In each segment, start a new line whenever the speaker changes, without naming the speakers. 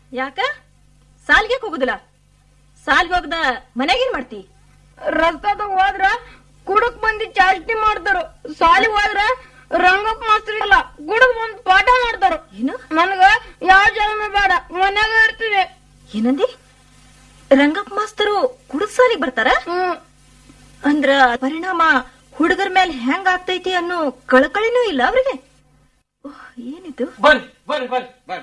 ಯಾಕ ಸಾಲ್ಗೆ ಹೋಗುದಿಲ್ಲ ಸಾಲ್ಗೆ ಹೋಗದ ಮನೆಗೇನ್ ಮಾಡ್ತಿ
ರಸ್ತಾದಾಗ ಹೋದ್ರ ಕುಡಕ್ ಮಂದಿ ಚಾಷ್ಟಿ ಮಾಡ್ತಾರ ಸಾಲಿಗ್ ಹೋದ್ರ ರಂಗಪ್ಪ ಮಾಸ್ತರ್ ಇಲ್ಲ ಕುಡಕ್ ಬಂದ್ ಪಾಠ ಮಾಡ್ತಾರ
ಏನು
ನನ್ಗ ಯಾವ ಜನ್ಮ ಬೇಡ ಮನ್ಯಾಗ ಇರ್ತೀನಿ
ಏನಂದಿ ರಂಗಪ್ಪ ಮಾಸ್ತರು ಕುಡುಕ್ ಸಾಲಿಗೆ ಬರ್ತಾರ
ಹ್ಮ್
ಅಂದ್ರ ಪರಿಣಾಮ ಹುಡುಗರ ಮೇಲೆ ಹೆಂಗ್ ಆಗ್ತೈತಿ ಅನ್ನೋ ಕಳಕಳಿನೂ ಇಲ್ಲ ಅವ್ರಿಗೆ ಓಹ್, ಏನಿದು
ಬರ್ರಿ ಬರ್ರಿ ಬರ್ರಿ ಬರ್ರಿ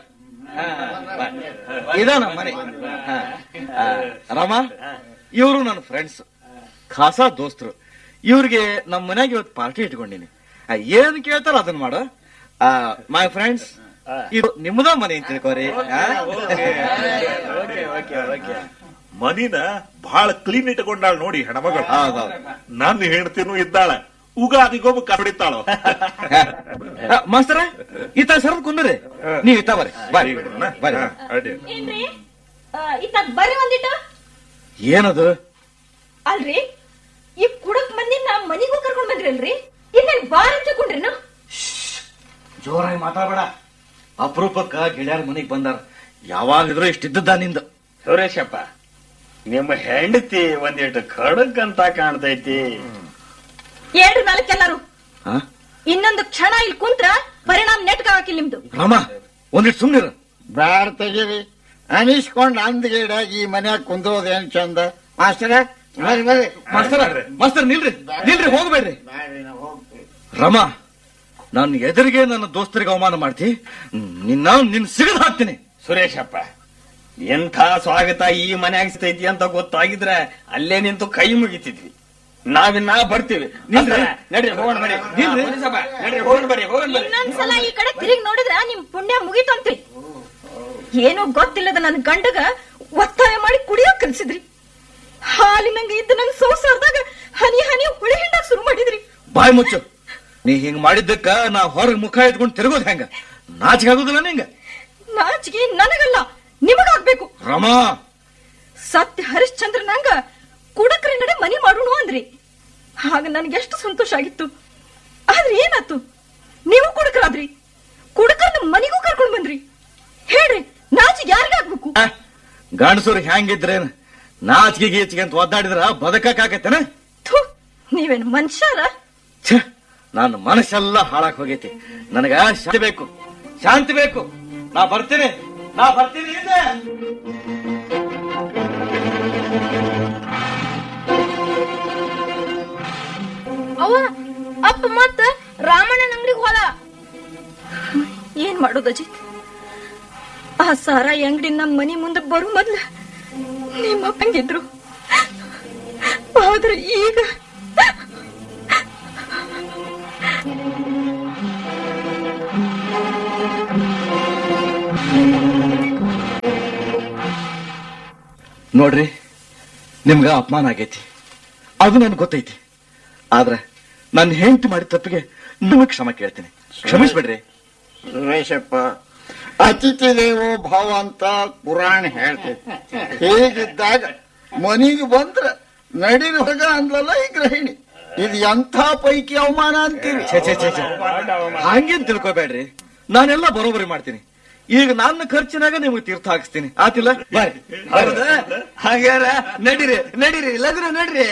ಇದ ನಮ್ಮ ಮನೆ ಹಾ. ಆ, ರಾಮ ಇವರು ನನ್ನ ಫ್ರೆಂಡ್ಸ್ ಖಾಸಾ ದೋಸ್ತರು ಇವ್ರಿಗೆ ನಮ್ಮ ಮನ್ಯಾಗ ಇವತ್ತು ಪಾರ್ಟಿ ಇಟ್ಕೊಂಡಿನಿ ಆ, ಏನ್ ಕೇಳ್ತಾರ ಅದನ್ನ ಮಾಡು ಮೈ ಫ್ರೆಂಡ್ಸ್ ಇದು ನಿಮ್ಮದ ಮನೆ ಅಂತ ತಿಳ್ಕೊರಿ ಆ?
ಮನಿನ ಬಹಳ ಕ್ಲೀನ್ ಇಟ್ಕೊಂಡಾಳ ನೋಡಿ ಹೆಣ್ಮಗಳು
ಹೌದೌದು.
ನನ್ನ ಹೆಂಡತಿನೂ ಇದ್ದಾಳ ಉಗಾದಿಗೊಬ್ಬ ಕಬಡಿತಾಳು
ಆ, ಮಾಸ್ತರ ಈತ ಸರದ್ ಕುಂದ್ರಿ ನೀವ್ ಇತ್ತ ಬರ್ರಿ ಬರ್ರಿ ಬರ್ರಿ
ಅಡ್ಡಿ
ಏನ್ರಿ ಇತ್ತ ಬರ್ರಿ ಒಂದಿಟ್ಟು
ಏನದು
ಅಲ್ರಿ ಈ ಕುಡಕ್ ಮಂದಿನ ಮನಿಗೂ ಕರ್ಕೊಂಡ್ ಬಂದ್ರಲ್ರಿ ಇನ್ನೇನ್ ಬಾರ್ ತಗೊಂಡ್ರಿ ನಾವು
ಜೋರಾಗಿ ಮಾತಾಡ್ಬೇಡ ಅಪರೂಪಕ್ಕ ಗೆಳೆಯರ ಮನೆಗ್ ಬಂದಾರ ಯಾವಾಗಿದ್ರು ಇಷ್ಟಿದ್ದದ ನಿಂದ
ಸುರೇಶಪ್ಪ ನಿಮ್ಮ ಹೆಂಡತಿ ಒಂದಿಟ್ಟು ಖಡಕ್ ಅಂತ ಕಾಣ್ತೈತಿ
ಏಳ್ರಿ ನಾಲ್ಕೆಲ್ಲರೂ
ಹಾ
ಇನ್ನೊಂದು ಕ್ಷಣ ಇಲ್ಲಿ ಕುಂತ್ರ ಪರಿಣಾಮ ನೆಟ್ಕ ಹಾಕಿಲ್ಲ ನಿಮ್ದು
ರಾಮ ಒಂದಿಟ್ಟು ಸುಮ್ನಿರ
ಬ್ಯಾಡ ತೆಗೀರಿ ಅನಿಸ್ಕೊಂಡ್ ಅಂದ್ಗೇಡಾಗಿ ಈ ಮನ್ಯಾಗ ಕುಂದ್ರೋದೇನ್ ಚಂದ ಮಾಸ್ತರ ಬರ್ರಿ ಬರ್ರಿ
ಮಾಸ್ತರ ಮಾಸ್ತರ್ ನಿಲ್ರಿ ನಿಲ್ರಿ ಹೋಗ್ಬೇಡ್ರಿ ರಮ ನನ್ನ ಎದುರಿಗೆ ನನ್ನ ದೋಸ್ತರಿಗೆ ಅವಮಾನ ಮಾಡ್ತಿ ನಿನ್ನ ನಿನ್ ಸಿಗದ್ ಹಾಕ್ತೀನಿ
ಸುರೇಶಪ್ಪ ಎಂಥ ಸ್ವಾಗತ ಈ ಮನ್ಯಾಗ ಸಿಗ್ತೈತಿ ಅಂತ ಗೊತ್ತಾಗಿದ್ರೆ ಅಲ್ಲೇ ನಿಂತು ಕೈ ಮುಗಿತಿದ್ವಿ ನಾವಿನ್ನ ಬರ್ತೀವಿ
ನಿಲ್ರಿ.
ನಡ್ರಿ ಹೋಗೋಣ ಬರ್ರಿ
ನಿಲ್ರಿ.
ಸುರೇಶಪ್ಪ, ನಡ್ರಿ ಹೋಗೋಣ ಬರ್ರಿ ಹೋಗೋಣ ಬರ್ರಿ
ಇನ್ನೊಂದ್ಸಲ ಈ ಕಡೆ ತಿರುಗಿ ನೋಡಿದ್ರ ನಿಮ್ ಪುಣ್ಯ ಮುಗೀತಂತ್ರಿ ಏನೋ ಗೊತ್ತಿಲ್ಲದ ನನ್ ಗಂಡಗ ಒತ್ತಾಯ ಮಾಡಿ ಕುಡಿಯೋಕ್ ಕಲ್ಸಿದ್ರಿ ಹಾಲಿನಂಗ ಇದ್ದ ನಂಗ್ ಸಂಸಾರದಾಗ ಹನಿ ಹನಿ ಹುಳಿ ಹಿಂಡಾಗ ಶುರು ಮಾಡಿದ್ರಿ
ಬಾಯ್ ಮುಚ್ಚು ನೀ ಹಿಂಗ್ ಮಾಡಿದ್ದಕ್ಕ ನಾ ಹೊರಗ್ ಮುಖ ಇಟ್ಕೊಂಡು ತಿರುಗೋದ್ ಹೆಂಗ ನಾಚಿಕೆ ಆಗುದಿಲ್ಲ ನಿಂಗ
ನಾಚಿಗೆ ನನಗಲ್ಲ ನಿಮಗಾಗ್ಬೇಕು
ರಮ
ಸತ್ಯ ಹರಿಶ್ಚಂದ್ರನಂಗ ಕುಡಕ್ರಿ ನಡೆ ಮನಿ ಮಾಡೋಣ ಅಂದ್ರಿ ಆಗ ನನ್ಗೆ ಎಷ್ಟು ಸಂತೋಷ ಆಗಿತ್ತು ಆದ್ರೆ ಏನಾತು ನೀವು ಕುಡಕರಾದ್ರಿ ಕುಡಕರ್ನ ಮನಿಗೂ ಕರ್ಕೊಂಡ್ ಬಂದ್ರಿ ಹೇಳ್ರಿ ನಾಚಿಗೆ ಯಾರಿಗಾಗ್ಬೇಕು
ಆ, ಗಂಡಸರು ಹೆಂಗಿದ್ರೇನ್ ನಾಚಿಕೆ ಗೀಚಿಗೆ ಅಂತ ಒದ್ದಾಡಿದ್ರ ಬದುಕಕ್ಕಾಗತ್ತೇನ
ಥು, ನೀವೇನ್ ಮನುಷ್ಯರ
ಛೆ ನನ್ನ ಮನಸ್ಸೆಲ್ಲ ಹಾಳಾಕ್ ಹೋಗೈತಿ ನನಗ ಶಾಂತಿ ಬೇಕು ಶಾಂತಿ ಬೇಕು ನಾ ಬರ್ತೀನಿ ನಾ ಬರ್ತೀನಿ ಹಿಂದೆ
ಅವ ಅಪ್ಪ ಮತ್ತ ರಾಮಣ್ಣನ ಅಂಗಡಿಗೆ ಹೋದ
ಏನ್ ಮಾಡೋದು ಅಜಿತ್ ಆ ಸಾರಾಯಿ ಅಂಗಡಿ ನಮ್ ಮನಿ ಮುಂದೆ ಬರು ಮೊದ್ಲ ನಿಮ್ಮ ಅಪ್ಪಂಗಿದ್ರು ಆದ್ರೆ ಈಗ
ನೋಡ್ರಿ ನಿಮ್ಗ ಅಪಮಾನ ಆಗೈತಿ ಅದು ನನ್ಗೆ ಗೊತ್ತೈತಿ ಆದ್ರೆ ನನ್ನ ಹೆಂಡತಿ ಮಾಡಿದ ತಪ್ಪಿಗೆ ನಿಮಗ್ ಕ್ಷಮ ಕೇಳ್ತೀನಿ ಕ್ಷಮಿಸ್ಬಿಡ್ರಿ
ಸುರೇಶಪ್ಪ ಅತಿಥಿ ದೇವೋ ಭಾವ ಅಂತ ಪುರಾಣ ಹೇಳ್ತೈತಿ ಹೀಗಿದ್ದಾಗ ಮನಿಗೆ ಬಂದ್ರ ನಡಿನ ಹೊರಗ ಅಂದ್ಲಲ್ಲ ಈ ಗೃಹಿಣಿ ಇದು ಎಂಥ ಪೈಕಿ ಅವಮಾನ ಅಂತೀರಿ
ಛೇ ಛೇ ಛೇ ಛೇ ಹಂಗೇನ್ ತಿಳ್ಕೊಬೇಡ್ರಿ ನಾನೆಲ್ಲ ಬರೋಬರಿ ಮಾಡ್ತೀನಿ ಈಗ ನನ್ನ ಖರ್ಚಿನಾಗ ನಿಮ್ಗೆ ತೀರ್ಥ ಹಾಕಿಸ್ತೀನಿ ಆತಿಲ್ಲ ಬರ್ರಿ
ಹೌದಾ ಹಾಗಾರ ನಡೀರಿ ನಡೀರಿ ಲಗ್ನ ನಡ್ರಿ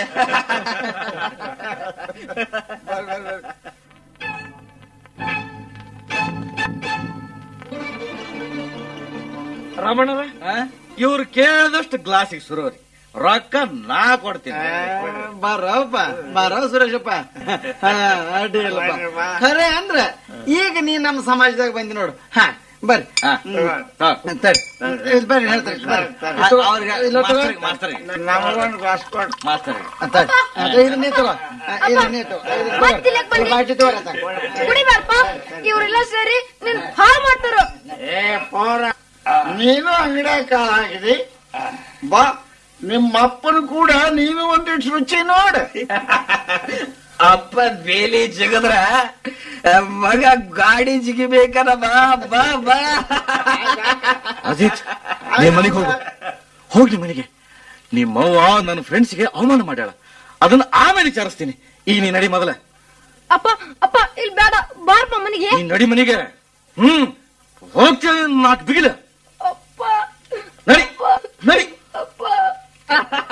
ರಮಣರ ಇವ್ರು ಕೇಳಿದಷ್ಟು ಗ್ಲಾಸಿಗೆ ಸುರೋರಿ ರೊಕ್ಕ ನಾ ಕೊಡ್ತೀನಿ
ಬರಪ್ಪ ಬರೋ ಸುರೇಶಪ್ಪ ಹಾ, ಅಡ್ಡಿಯಿಲ್ಲಪ್ಪ ಖರೆ ಅಂದ್ರ ಈಗ ನೀ ನಮ್ಮ ಸಮಾಜದಾಗ ಬಂದಿ ನೋಡು ಹಾ ಬರ್ರಿ
ಹಾ. ಹಾ.
ತಡಿ. ಇಲ್ಲಿ ಬರ್ರಿ ಹೇಳ್ತಾರೆ ಬರ್ರಿ.
ಆ, ಅವ್ರಿಗೆ
ಇಲ್ಲ ತಗೋ.
ಮಾಸ್ತರ್ಗೆ, ಮಾಸ್ತರ್ಗೆ.
ನಮಗೊಂದು ಗ್ಲಾಸ್ ಕೊಡು.
ಮಾಸ್ತರ್ಗೆ.
ಆ, ತಡಿ. ಆ, ತಡಿ, ಇದನ್ನೇ ತಗೋ ಆ, ಇದನ್ನೇ ತಗೋ ಇದನ್ನ ತಗೋ.
ಮತ್ತಿಲ್ಲಕ್ ಬನ್ನಿ.
ಬಾಟಿ ತಗೋರಿ ಆತ.
ಕುಡಿಬಾರಪ್ಪ ಇವರೆಲ್ಲ ಸೇರಿ ನಿನ್ ಹಾಳು ಮಾಡ್ತಾರ
ಏ ಪೋರ ನೀನು ಅಂಗಡಿಯಾಗ ಕಾಳ ಹಾಕಿದಿ ಬಾ ನಿಮ್ಮ ಅಪ್ಪನ ಕೂಡ ನೀನು ಒಂದಿಟ್ಟು ರುಚಿ ನೋಡು
ಅಪ್ಪ ಬೇಲಿ ಜಿಗದ್ರ ಮಗ ಗಾಡಿ ಜಿಗಿಬೇಕನ ಬಾ ಬಾ ಬಾ
ಅಜಿತ್ ನೀ ಮನೆಗೆ ಹೋಗು ಹೋಗ್ಲಿ ಮನೆಗೆ ನಿಮ್ಮವ್ವ ನನ್ನ ಫ್ರೆಂಡ್ಸ್ಗೆ ಅವಮಾನ ಮಾಡ್ಯಾಳ ಅದನ್ನ ಆಮೇಲೆ ವಿಚಾರಿಸ್ತೀನಿ ಈಗ ನೀ ನಡಿ ಮೊದಲ
ಅಪ್ಪ ಅಪ್ಪ ಇಲ್ಲಿ ಬೇಡ ಬಾರಪ್ಪ ಮನೆಗೆ
ನೀ ನಡಿ ಮನೆಗೆ ಹ್ಮ್ ಹೋಗ್ತೀನಿ ನಾಲ್ಕು ಬಿಗಿಲ